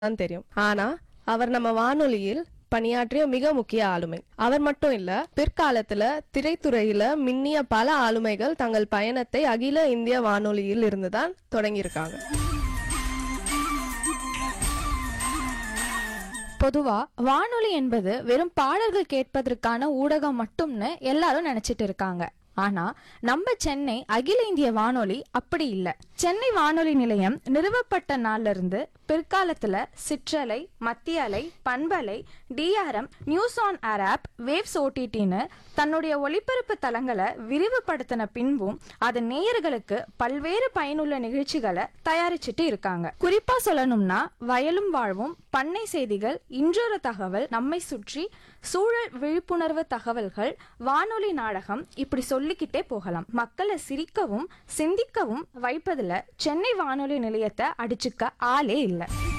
தான் தெரியும் ஆனா அவர் நம்ம வானொலியில் பணியாற்றிய மிக முக்கிய ஆளுமை அவர் மட்டும் இல்ல பிற்காலத்துல திரைத்துறையில மின்னிய பல ஆளுமைகள் தங்கள் பயணத்தை அகில இந்திய வானொலியில் இருந்துதான் தொடங்கியிருக்காங்க பொதுவா வானொலி என்பது வெறும் பாடல்கள் கேட்பதற்கான ஊடகம் மட்டும்னு எல்லாரும் நினைச்சிட்டு இருக்காங்க ஆனா நம்ம சென்னை அகில இந்திய வானொலி அப்படி இல்ல சென்னை வானொலி நிலையம் நிறுவப்பட்ட நாள்ல இருந்து பிற்காலத்துல சிற்றலை மத்திய அலை பண்பலை DRM news on air app waves ஓடிடின்னு தன்னுடைய ஒளிபரப்பு தளங்களை விரிவுபடுத்தின பின்பும் அது நேயர்களுக்கு பல்வேறு பயனுள்ள நிகழ்ச்சிகளை தயாரிச்சிட்டு இருக்காங்க குறிப்பா சொல்லணும்னா வயலும் வாழ்வும் பண்ணை செய்திகள் இன்றொரு தகவல் நம்மை சுற்றி சூழல் விழிப்புணர்வு தகவல்கள் வானொலி நாடகம் இப்படி சொல்லிக்கிட்டே போகலாம் மக்களை சிரிக்கவும் சிந்திக்கவும் வைப்பதுல சென்னை வானொலி நிலையத்தை அடிச்சுக்க ஆளே இல்லை